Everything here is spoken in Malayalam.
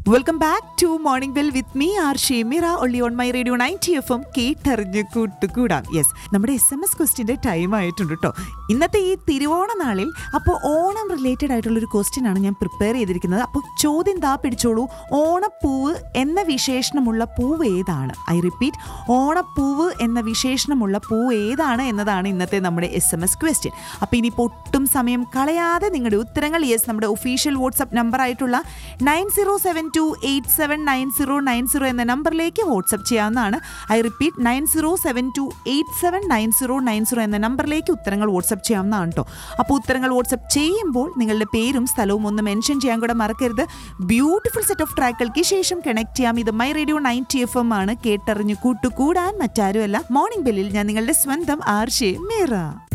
welcome back to morning bell with me R Shemira ഒള്ളി on my radio ninety F M കേട്ടറിഞ്ഞ് കൂട്ടുകൂടാം യെസ് നമ്മുടെ എസ് എം എസ് ക്വസ്റ്റിൻ്റെ ടൈം ആയിട്ടുണ്ട് കേട്ടോ ഇന്നത്തെ ഈ തിരുവോണ നാളിൽ അപ്പോൾ ഓണം റിലേറ്റഡ് ആയിട്ടുള്ള ഒരു ക്വസ്റ്റ്യൻ ആണ് ഞാൻ പ്രിപ്പയർ ചെയ്തിരിക്കുന്നത് അപ്പോൾ ചോദ്യം താ പിടിച്ചോളൂ ഓണപ്പൂവ് എന്ന വിശേഷണമുള്ള പൂവ് ഏതാണ് ഐ റിപ്പീറ്റ് ഓണപ്പൂവ് എന്ന വിശേഷണമുള്ള പൂവ് ഏതാണ് എന്നതാണ് ഇന്നത്തെ നമ്മുടെ എസ് എം എസ് ക്വസ്റ്റ്യൻ അപ്പോൾ ഇനിയിപ്പോൾ ഒട്ടും സമയം കളയാതെ നിങ്ങളുടെ ഉത്തരങ്ങൾ യെസ് നമ്മുടെ ഒഫീഷ്യൽ വാട്സപ്പ് നമ്പർ ആയിട്ടുള്ള nine zero seven two eight seven nine zero nine zero എന്ന നമ്പറിലേക്ക് വാട്സപ്പ് ചെയ്യാവുന്നതാണ് I repeat nine zero seven two eight seven nine zero nine zero എന്ന നമ്പറിലേക്ക് ഉത്തരങ്ങൾ വാട്സപ്പ് ചെയ്യാവുന്നതാണ് കേട്ടോ അപ്പോൾ ഉത്തരങ്ങൾ വാട്സപ്പ് ചെയ്യുമ്പോൾ നിങ്ങളുടെ പേരും സ്ഥലവും ഒന്ന് മെൻഷൻ ചെയ്യാൻ കൂടെ മറക്കരുത് ബ്യൂട്ടിഫുൾ സെറ്റ് ഓഫ് ട്രാക്കുകൾക്ക് ശേഷം കണക്ട് ചെയ്യാം ഇത് my radio ninety F M ആണ് കേട്ടറിഞ്ഞു കൂട്ടുകൂടാൻ മറ്റാരുമല്ല മോർണിംഗ് ബെല്ലിൽ ഞാൻ നിങ്ങളുടെ സ്വന്തം ആർഷെ മീറ